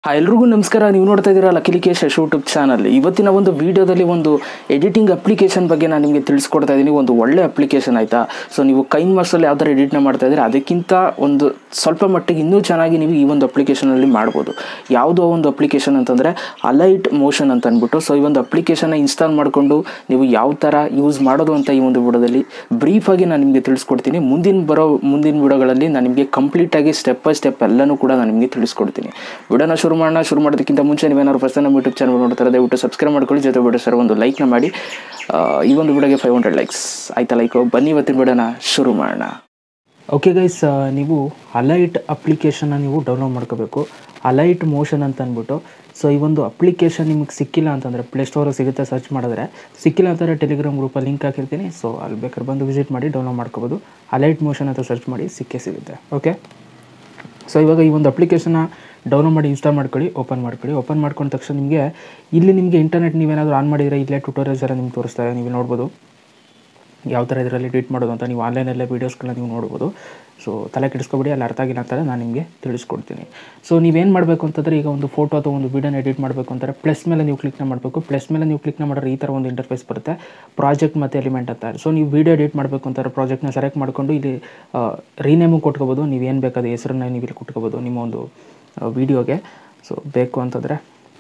hi ಎಲ್ರಿಗೂ ನಮಸ್ಕಾರ ನೀವು ನೋಡ್ತಾ ಇದ್ದೀರಾ ಲಕಿಲಿಕೇಶ್ ಯಶ್ ಯೂಟ್ಯೂಬ್ ಚಾನಲ್ ಇವತ್ತಿನ ಒಂದು ವಿಡಿಯೋದಲ್ಲಿ ಒಂದು ಎಡಿಟಿಂಗ್ ಅಪ್ಲಿಕೇಶನ್ ಬಗ್ಗೆ ನಾನು ನಿಮಗೆ ತಿಳಿಸ್ಕೊಡ್ತಾ ಇದ್ದೀನಿ ಒಂದು ಒಳ್ಳೆ ಅಪ್ಲಿಕೇಶನ್ ಆಯಿತಾ ಸೊ ನೀವು ಕೈನ್ ಮಾಸ್ಟಲ್ಲಿ ಯಾವ ಥರ ಎಡಿಟ್ನ ಮಾಡ್ತಾ ಇದ್ದೀರಾ ಅದಕ್ಕಿಂತ ಒಂದು ಸ್ವಲ್ಪ ಮಟ್ಟಿಗೆ ಇನ್ನೂ ಚೆನ್ನಾಗಿ ನೀವು ಈ ಒಂದು ಅಪ್ಲಿಕೇಶನಲ್ಲಿ ಮಾಡ್ಬೋದು ಯಾವುದೋ ಒಂದು ಅಪ್ಲಿಕೇಶನ್ ಅಂತಂದರೆ ಅಲೈಟ್ ಮೋಷನ್ ಅಂತ ಅಂದ್ಬಿಟ್ಟು ಸೊ ಈ ಒಂದು ಅಪ್ಲಿಕೇಶನ್ನ ಇನ್ಸ್ಟಾಲ್ ಮಾಡಿಕೊಂಡು ನೀವು ಯಾವ ಥರ ಯೂಸ್ ಮಾಡೋದು ಅಂತ ಈ ಒಂದು ವಿಡಿಯೋದಲ್ಲಿ ಬ್ರೀಫಾಗಿ ನಾನು ನಿಮಗೆ ತಿಳಿಸ್ಕೊಡ್ತೀನಿ ಮುಂದಿನ ಬರೋ ಮುಂದಿನ ವಿಡಿಯೋಗಳಲ್ಲಿ ನಾನು ನಿಮಗೆ ಕಂಪ್ಲೀಟಾಗಿ ಸ್ಟೆಪ್ ಬೈ ಸ್ಟೆಪ್ ಎಲ್ಲನೂ ಕೂಡ ನಾನು ನಿಮಗೆ ತಿಳಿಸ್ಕೊಡ್ತೀನಿ ವಿಡಿಯೋನ ಶುರು ಮಾಡೋಣ ಶುರು ಮಾಡೋದಕ್ಕಿಂತ ಮುಂಚೆ ನೀವೇನಾದ್ರು ಫಸ್ಟ್ ನಮ್ಮ ಯೂಟ್ಯೂಬ್ ಚಾನಲ್ ನೋಡ್ತಾರೆ ದಯವಿಟ್ಟು ಸಬ್ಸ್ಕ್ರೈಬ್ ಮಾಡ್ಕೊಳ್ಳಿ ಜೊತೆ ವಿಡಿಯೋ ಸರ್ ಒಂದು ಲೈಕ್ನ ಮಾಡಿ ಆ, ಈ ಒಂದು ವಿಡಿಯೋಗೆ ಫೈವ್ ಹಂಡ್ರೆಡ್ ಲೈಕ್ಸ್ ಆಯ್ತಾ ಲೈಕ್ ಬನ್ನಿ ಇವತ್ತಿನ ವಿಡಿಯೋನ ಶುರು ಮಾಡೋಣ ಓಕೆ ಗೈಸ್ ನೀವು ಅಲೈಟ್ ಅಪ್ಲಿಕೇಶನ್ನ ನೀವು ಡೌನ್ಲೋಡ್ ಮಾಡ್ಕೋಬೇಕು ಅಲೈಟ್ ಮೋಷನ್ ಅಂತ ಅಂದ್ಬಿಟ್ಟು ಸೊ ಈ ಒಂದು ಅಪ್ಲಿಕೇಶನ್ ನಿಮಗೆ ಸಿಕ್ಕಿಲ್ಲ ಅಂತಂದರೆ ಪ್ಲೇಸ್ಟೋರಿಗೆ ಸಿಗುತ್ತೆ ಸರ್ಚ್ ಮಾಡಿದ್ರೆ ಸಿಕ್ಕಿಲ್ಲ ಅಂತಂದರೆ ಟೆಲಿಗ್ರಾಮ್ ಗ್ರೂಪಲ್ಲಿ ಲಿಂಕ್ ಹಾಕಿರ್ತೀನಿ ಸೊ ಅಲ್ಲಿ ಬೇಕಾದ್ರೆ ಬಂದು ವಿಸಿಟ್ ಮಾಡಿ ಡೌನ್ಲೋಡ್ ಮಾಡ್ಕೋಬೋದು ಅಲೈಟ್ ಮೋಷನ್ ಅಂತ ಸರ್ಚ್ ಮಾಡಿ ಸಿಕ್ಕೇ ಸಿಗುತ್ತೆ ಓಕೆ ಸೊ ಇವಾಗ ಈ ಒಂದು ಅಪ್ಲಿಕೇಶನ್ನ ಡೌನ್ಲೋಡ್ ಮಾಡಿ ಇನ್ಸ್ಟಾಲ್ ಮಾಡ್ಕೊಳ್ಳಿ ಓಪನ್ ಮಾಡ್ಕೊಳ್ಳಿ ಓಪನ್ ಮಾಡ್ಕೊಂಡ ತಕ್ಷಣ ನಿಮಗೆ ಇಲ್ಲಿ ನಿಮಗೆ ಇಂಟರ್ನೆಟ್ ನೀವೇನಾದರೂ ಆನ್ ಮಾಡಿದರೆ ಇಲ್ಲೇ ಟ್ಯೂಟೋರಿಯಲ್ಸ್ ಎಲ್ಲ ನಿಮ್ಗೆ ತೋರಿಸ್ತಾರೆ ನೀವು ನೋಡ್ಬೋದು ಯಾವ ಥರ ಇದರಲ್ಲಿ ಎಡಿಟ್ ಮಾಡೋದು ಅಂತ ನೀವು ಆನ್ಲೈನಲ್ಲೇ ವೀಡಿಯೋಸ್ಗಳನ್ನ ನೀವು ನೋಡ್ಬೋದು ಸೊ ತಲೆ ಕೆಡಿಸ್ಕೊಬಿಡಿ ಅಲ್ಲಿ ಅರ್ಥ ಆಗಿಲ್ಲ ಅಂತಾರೆ ನಾನು ನಿಮಗೆ ತಿಳಿಸ್ಕೊಡ್ತೀನಿ ಸೊ ನೀವೇನು ಮಾಡಬೇಕು ಅಂತಂದರೆ ಈಗ ಒಂದು ಫೋಟೋ ಅಥವಾ ಒಂದು ವೀಡಿಯೋನ ಎಡಿಟ್ ಮಾಡಬೇಕು ಅಂತಾರೆ ಪ್ಲಸ್ ಮೇಲೆ ನೀವು ಕ್ಲಿಕ್ನ ಮಾಡಬೇಕು ಪ್ಲಸ್ ಮೇಲೆ ನೀವು ಕ್ಲಿಕ್ನ ಮಾಡಿದ್ರೆ ಈ ಥರ ಒಂದು ಇಂಟರ್ಫೇಸ್ ಬರುತ್ತೆ ಪ್ರಾಜೆಕ್ಟ್ ಮತ್ತು ಎಲಿಮೆಂಟ್ ಅಂತ ಸೊ ನೀವು ವೀಡಿಯೋ ಎಡಿಟ್ ಮಾಡಬೇಕು ಅಂತಾರೆ ಪ್ರಾಜೆಕ್ಟ್ನ ಸೆಲೆಕ್ಟ್ ಮಾಡಿಕೊಂಡು ಇಲ್ಲಿ ರೀನೇಮು ಕೊಟ್ಕೋಬೋದು ನೀವು ಏನು ಬೇಕಾದ ಹೆಸರನ್ನ ನೀವು ಇಲ್ಲಿ ಕೊಟ್ಕೋಬೋದು ನಿಮ್ಮ ಒಂದು ವೀಡಿಯೋಗೆ ಸೊ ಬೇಕು ಅಂತಂದರೆ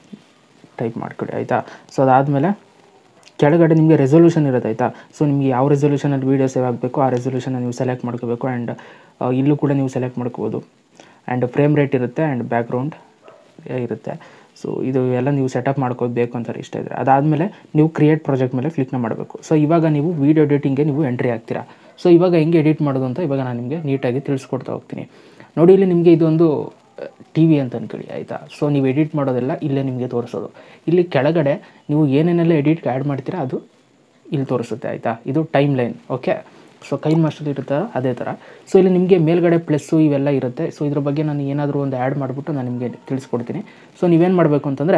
ಟೈಪ್ ಮಾಡ್ಕೊಳ್ಳಿ ಆಯಿತಾ ಸೊ ಅದಾದಮೇಲೆ ಕೆಳಗಡೆ ನಿಮಗೆ ರೆಸೊಲ್ಯೂಷನ್ ಇರುತ್ತೆ ಆಯಿತಾ ಸೊ ನಿಮಗೆ ಯಾವ ರೆಸೊಲ್ಯೂಷನಲ್ಲಿ ವೀಡಿಯೋ ಸೇವ್ ಆಗಬೇಕು ಆ ರೆಸೊಲ್ಯೂಷನ್ನ ನೀವು ಸೆಲೆಕ್ಟ್ ಮಾಡ್ಕೋಬೇಕು ಆ್ಯಂಡ್ ಇಲ್ಲೂ ಕೂಡ ನೀವು ಸೆಲೆಕ್ಟ್ ಮಾಡ್ಕೋಬೋದು ಆ್ಯಂಡ್ ಫ್ರೇಮ್ ರೇಟ್ ಇರುತ್ತೆ ಆ್ಯಂಡ್ ಬ್ಯಾಕ್ಗ್ರೌಂಡ್ ಇರುತ್ತೆ ಸೊ ಇದು ಎಲ್ಲ ನೀವು ಸೆಟಪ್ ಮಾಡ್ಕೋದು ಬೇಕು ಅಂತಾರೆ ಇಷ್ಟ ಇದ್ದರೆ ಅದಾದಮೇಲೆ ನೀವು ಕ್ರಿಯೇಟ್ ಪ್ರಾಜೆಕ್ಟ್ ಮೇಲೆ ಕ್ಲಿಕ್ನ ಮಾಡಬೇಕು ಸೊ ಇವಾಗ ನೀವು ವೀಡಿಯೋ ಎಡಿಟಿಂಗ್ಗೆ ನೀವು ಎಂಟ್ರಿ ಆಗ್ತೀರಾ ಸೊ ಇವಾಗ ಹೆಂಗೆ ಎಡಿಟ್ ಮಾಡೋದು ಅಂತ ಇವಾಗ ನಾನು ನಿಮಗೆ ನೀಟಾಗಿ ತಿಳಿಸ್ಕೊಡ್ತಾ ಹೋಗ್ತೀನಿ ನೋಡಿ ಇಲ್ಲಿ ನಿಮಗೆ ಇದೊಂದು ಟಿ ವಿ ಅಂತ ಅನ್ಕೊಳ್ಳಿ ಆಯಿತಾ ಸೊ ನೀವು ಎಡಿಟ್ ಮಾಡೋದೆಲ್ಲ ಇಲ್ಲೇ ನಿಮಗೆ ತೋರಿಸೋದು ಇಲ್ಲಿ ಕೆಳಗಡೆ ನೀವು ಏನೇನೆಲ್ಲ ಎಡಿಟ್ಗೆ ಆ್ಯಡ್ ಮಾಡ್ತೀರಾ ಅದು ಇಲ್ಲಿ ತೋರಿಸುತ್ತೆ ಆಯಿತಾ ಇದು ಟೈಮ್ ಲೈನ್ ಓಕೆ ಸೊ ಕೈ ಮಾಸ್ಟರ್ ಇರುತ್ತೆ ಅದೇ ಥರ ಸೊ ಇಲ್ಲಿ ನಿಮಗೆ ಮೇಲ್ಗಡೆ ಪ್ಲಸ್ಸು ಇವೆಲ್ಲ ಇರುತ್ತೆ ಸೊ ಇದ್ರ ಬಗ್ಗೆ ನಾನು ಏನಾದರೂ ಒಂದು ಆ್ಯಡ್ ಮಾಡಿಬಿಟ್ಟು ನಾನು ನಿಮಗೆ ತಿಳಿಸ್ಕೊಡ್ತೀನಿ ಸೊ ನೀವೇನು ಮಾಡಬೇಕು ಅಂತಂದರೆ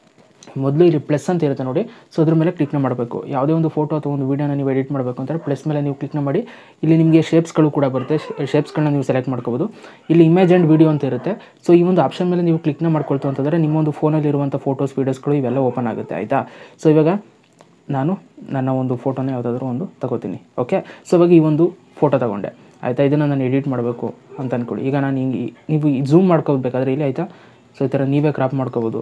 ಮೊದಲು ಇಲ್ಲಿ ಪ್ಲಸ್ ಅಂತ ಇರುತ್ತೆ ನೋಡಿ ಸೊ ಅದ್ರ ಮೇಲೆ ಕ್ಲಿಕ್ನ ಮಾಡಬೇಕು ಯಾವುದೇ ಒಂದು ಫೋಟೋ ಅಥವಾ ಒಂದು ವೀಡಿಯೋನ ನೀವು ಎಡಿಟ್ ಮಾಡಬೇಕು ಅಂತಾರೆ ಪ್ಲಸ್ ಮೇಲೆ ನೀವು ಕ್ಲಿಕ್ನ ಮಾಡಿ ಇಲ್ಲಿ ನಿಮಗೆ ಶೇಪ್ಸ್ಗಳು ಕೂಡ ಬರುತ್ತೆ ಶೇಪ್ಸ್ಗಳನ್ನ ನೀವು ಸೆಲೆಕ್ಟ್ ಮಾಡ್ಕೋಬೋದು ಇಲ್ಲಿ ಇಮೇಜ್ ಆ್ಯಂಡ್ ವೀಡಿಯೋ ಅಂತ ಇರುತ್ತೆ ಸೊ ಈ ಒಂದು ಆಪ್ಷನ್ ಮೇಲೆ ನೀವು ಕ್ಲಿಕ್ನ ಮಾಡ್ಕೊಳ್ತು ಅಂತಂದರೆ ನಿಮ್ಮ ಒಂದು ಫೋನಲ್ಲಿ ಇರುವಂಥ ಫೋಟೋಸ್ ವೀಡಿಯೋಸ್ಗಳು ಇವೆಲ್ಲ ಓಪನ್ ಆಗುತ್ತೆ ಆಯಿತಾ ಸೊ ಇವಾಗ ನಾನು ನನ್ನ ಒಂದು ಫೋಟೋನ ಯಾವುದಾದ್ರೂ ಒಂದು ತಗೋತೀನಿ ಓಕೆ ಸೊ ಇವಾಗ ಈ ಒಂದು ಫೋಟೋ ತಗೊಂಡೆ ಆಯಿತಾ ಇದನ್ನು ನಾನು ಎಡಿಟ್ ಮಾಡಬೇಕು ಅಂತ ಅಂದ್ಕೊಳ್ಳಿ ಈಗ ನಾನು ಹಿಂಗೆ ನೀವು ಝೂಮ್ ಮಾಡ್ಕೋಬೇಕಾದ್ರೆ ಇಲ್ಲಿ ಆಯಿತಾ ಸೊ ಈ ಥರ ನೀವೇ ಕ್ರಾಪ್ ಮಾಡ್ಕೋಬೋದು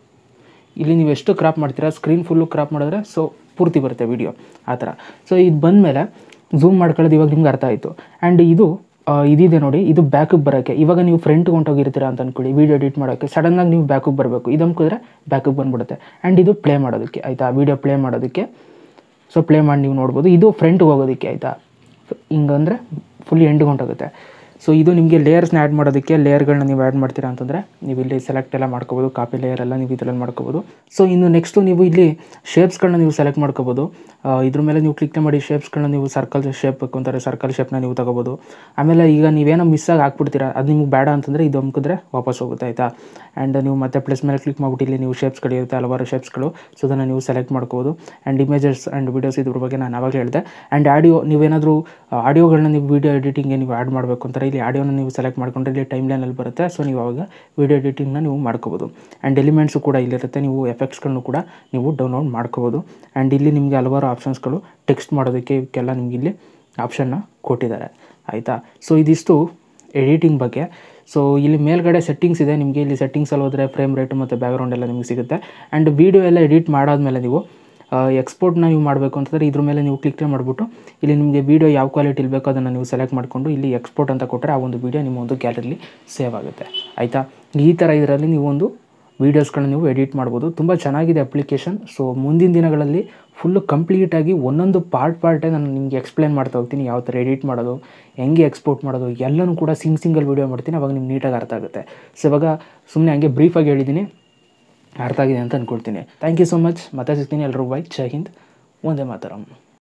ಇಲ್ಲಿ ನೀವು ಎಷ್ಟು ಕ್ರಾಪ್ ಮಾಡ್ತೀರಾ ಸ್ಕ್ರೀನ್ ಫುಲ್ಲು ಕ್ರಾಪ್ ಮಾಡಿದ್ರೆ ಸೊ ಪೂರ್ತಿ ಬರುತ್ತೆ ವಿಡಿಯೋ ಆ ಥರ ಸೊ ಇದು ಬಂದಮೇಲೆ ಝೂಮ್ ಮಾಡ್ಕೊಳ್ಳೋದು ಇವಾಗ ನಿಮ್ಗೆ ಅರ್ಥ ಆಯಿತು ಆ್ಯಂಡ್ ಇದು ಆ, ಇದಿದೆ ನೋಡಿ ಇದು ಬ್ಯಾಕಿಗೆ ಬರೋಕ್ಕೆ ಇವಾಗ ನೀವು ಫ್ರಂಟ್ಗೆ ಹೊಂಟೋಗಿರ್ತೀರಾ ಅಂತ ಅಂದ್ಕೊಳ್ಳಿ ವೀಡಿಯೋ ಎಡಿಟ್ ಮಾಡೋಕ್ಕೆ ಸಡನ್ನಾಗಿ ನೀವು ಬ್ಯಾಕಿಗೆ ಬರಬೇಕು ಇದು ಅಮ್ಕಿದ್ರೆ ಬ್ಯಾಕಿಗೆ ಬಂದ್ಬಿಡುತ್ತೆ ಆ್ಯಂಡ್ ಇದು ಪ್ಲೇ ಮಾಡೋದಕ್ಕೆ ಆಯಿತಾ ವೀಡಿಯೋ ಪ್ಲೇ ಮಾಡೋದಕ್ಕೆ ಸೊ ಪ್ಲೇ ಮಾಡಿ ನೀವು ನೋಡ್ಬೋದು ಇದು ಫ್ರಂಟ್ಗೆ ಹೋಗೋದಕ್ಕೆ ಆಯಿತಾ ಹಿಂಗಂದರೆ ಫುಲ್ ಎಂಡ್ಗೆ ಹೊಂಟೋಗುತ್ತೆ ಸೊ ಇದು ನಿಮಗೆ ಲೇಯರ್ಸ್ನ ಆ್ಯಡ್ ಮಾಡೋದಕ್ಕೆ ಲೇಯರ್ಗಳನ್ನ ನೀವು ಆ್ಯಡ್ ಮಾಡ್ತೀರಾ ಅಂತಂದರೆ ನೀವು ಇಲ್ಲಿ ಸೆಲೆಕ್ಟ್ ಎಲ್ಲ ಮಾಡ್ಕೋಬೋದು ಕಾಪಿ ಲೇಯರ್ ಎಲ್ಲ ನೀವು ಇದರಲ್ಲಿ ಮಾಡ್ಕೋಬೋದು ಸೊ ಇನ್ನು ನೆಕ್ಸ್ಟು ನೀವು ಇಲ್ಲಿ ಶೇಪ್ಸ್ಗಳನ್ನ ನೀವು ಸೆಲೆಕ್ಟ್ ಮಾಡ್ಕೋಬೋದು ಆ, ಇದ್ರ ಮೇಲೆ ನೀವು ಕ್ಲಿಕ್ ಮಾಡಿ ಶೇಪ್ಸ್ಗಳನ್ನ ನೀವು ಸರ್ಕಲ್ ಶೇಪ್ ಬೇಕು ಅಂತಾರೆ ಸರ್ಕಲ್ ಶೇಪ್ನ ನೀವು ತಗೋಬೋದು ಆಮೇಲೆ ಈಗ ನೀವೇನೋ ಮಿಸ್ ಆಗಿ ಹಾಕ್ಬಿಡ್ತೀರಾ ಅದು ನಿಮ್ಗೆ ಬೇಡ ಅಂತಂದರೆ ಇದು ಅಮ್ಕಿದ್ರೆ ವಾಪಸ್ ಹೋಗುತ್ತೆ ಆಯಿತಾ ಆ್ಯಂಡ್ ನೀವು ಮತ್ತೆ ಪ್ಲಸ್ ಮೇಲೆ ಕ್ಲಿಕ್ ಮಾಡಿಬಿಟ್ಟು ಇಲ್ಲಿ ನೀವು ಶೇಪ್ಸ್ಗಳು ಇರುತ್ತೆ ಹಲವಾರು ಶೇಪ್ಸ್ಗಳು ಸೊ ಅದನ್ನು ನೀವು ಸೆಲೆಕ್ಟ್ ಮಾಡ್ಕೋಬೋದು ಆ್ಯಂಡ್ ಇಮೇಜಸ್ ಆ್ಯಂಡ್ ವೀಡಿಯೋಸ್ ಇದ್ರ ಬಗ್ಗೆ ನಾನು ಆವಾಗಲೇ ಹೇಳಿದೆ ಆ್ಯಂಡ್ ಆಡಿಯೋ ನೀವೇನಾದರೂ ಆಡಿಯೋಗಳನ್ನ ನೀವು ವೀಡಿಯೋ ಎಡಿಟಿಂಗ್ಗೆ ನೀವು ಆ್ಯಡ್ ಮಾಡಬೇಕು ಅಂತಾರೆ ಇಲ್ಲಿ ಆಡಿಯೋನ ನೀವು ಸೆಲೆಕ್ಟ್ ಮಾಡ್ಕೊಂಡ್ರೆ ಇಲ್ಲಿ ಟೈಮ್ ಲೈನಲ್ಲಿ ಬರುತ್ತೆ ಸೊ ನೀವು ಅವಾಗ ವೀಡಿಯೋ ಎಡಿಟಿಂಗ್ನ ನೀವು ಮಾಡ್ಕೋಬೋದು ಆ್ಯಂಡ್ ಎಲಿಮೆಂಟ್ಸು ಕೂಡ ಇಲ್ಲಿರುತ್ತೆ ನೀವು ಎಫೆಕ್ಟ್ಸ್ಗಳನ್ನು ಕೂಡ ನೀವು ಡೌನ್ಲೋಡ್ ಮಾಡ್ಕೋಬೋದು ಆ್ಯಂಡ್ ಇಲ್ಲಿ ನಿಮಗೆ ಹಲವಾರು ಆಪ್ಷನ್ಸ್ಗಳು ಟೆಕ್ಸ್ಟ್ ಮಾಡೋದಕ್ಕೆ ಇವಕ್ಕೆಲ್ಲ ನಿಮ್ಗೆ ಇಲ್ಲಿ ಆಪ್ಷನ್ನ ಕೊಟ್ಟಿದ್ದಾರೆ ಆಯಿತಾ ಸೊ ಇದಿಷ್ಟು ಎಡಿಟಿಂಗ್ ಬಗ್ಗೆ ಸೊ ಇಲ್ಲಿ ಮೇಲ್ಗಡೆ ಸೆಟ್ಟಿಂಗ್ಸ್ ಇದೆ ನಿಮಗೆ ಇಲ್ಲಿ ಸೆಟ್ಟಿಂಗ್ಸಲ್ಲಿ ಹೋದರೆ ಫ್ರೇಮ್ ರೇಟು ಮತ್ತು ಬ್ಯಾಕ್ಗ್ರೌಂಡ್ ಎಲ್ಲ ನಿಮಗೆ ಸಿಗುತ್ತೆ ಆ್ಯಂಡ್ ವೀಡಿಯೋ ಎಲ್ಲ ಎಡಿಟ್ ಮಾಡಾದ್ಮೇಲೆ ನೀವು ಎಕ್ಸ್ಪೋರ್ಟ್ನ ನೀವು ಮಾಡಬೇಕು ಅಂತಂದರೆ ಇದ್ರ ಮೇಲೆ ನೀವು ಕ್ಲಿಕ್ ಮಾಡಿಬಿಟ್ಟು ಇಲ್ಲಿ ನಿಮಗೆ ವೀಡಿಯೋ ಯಾವ ಕ್ವಾಲಿಟಿಲಿ ಬೇಕೋ ಅದನ್ನು ನೀವು ಸೆಲೆಕ್ಟ್ ಮಾಡಿಕೊಂಡು ಇಲ್ಲಿ ಎಕ್ಸ್ಪೋರ್ಟ್ ಅಂತ ಕೊಟ್ಟರೆ ಆ ಒಂದು ವೀಡಿಯೋ ನಿಮ್ಮ ಒಂದು ಗ್ಯಾಲರಿಲಿ ಸೇವ್ ಆಗುತ್ತೆ ಆಯಿತಾ ಈ ಥರ ಇದರಲ್ಲಿ ನೀವು ಒಂದು ವೀಡಿಯೋಸ್ಗಳನ್ನ ನೀವು ಎಡಿಟ್ ಮಾಡ್ಬೋದು ತುಂಬ ಚೆನ್ನಾಗಿದೆ ಅಪ್ಲಿಕೇಶನ್ ಸೊ ಮುಂದಿನ ದಿನಗಳಲ್ಲಿ ಫುಲ್ಲು ಕಂಪ್ಲೀಟಾಗಿ ಒಂದೊಂದು ಪಾರ್ಟ್ ಪಾರ್ಟೇ ನಾನು ನಿಮಗೆ ಎಕ್ಸ್ಪ್ಲೇನ್ ಮಾಡ್ತಾ ಹೋಗ್ತೀನಿ ಯಾವ ಥರ ಎಡಿಟ್ ಮಾಡೋದು ಹೆಂಗೆ ಎಕ್ಸ್ಪೋರ್ಟ್ ಮಾಡೋದು ಎಲ್ಲನೂ ಕೂಡ ಸಿಂಗ್ ಸಿಂಗಲ್ ವೀಡಿಯೋ ಮಾಡ್ತೀನಿ ಅವಾಗ ನಿಮ್ಗೆ ನೀಟಾಗಿ ಅರ್ಥ ಆಗುತ್ತೆ ಸೊ ಇವಾಗ ಸುಮ್ಮನೆ ಹಂಗೆ ಬ್ರೀಫಾಗಿ ಹೇಳಿದ್ದೀನಿ ಅರ್ಥ ಆಗಿದೆ ಅಂತ ಅಂದ್ಕೊಳ್ತೀನಿ ಥ್ಯಾಂಕ್ ಯು ಸೊ ಮಚ್ ಮತ್ತೆ ಸಿಗ್ತೀನಿ ಎಲ್ಲರೂ ಬೈ ಜೈ ಹಿಂದ್ ಒಂದೇ ಮಾತರಂ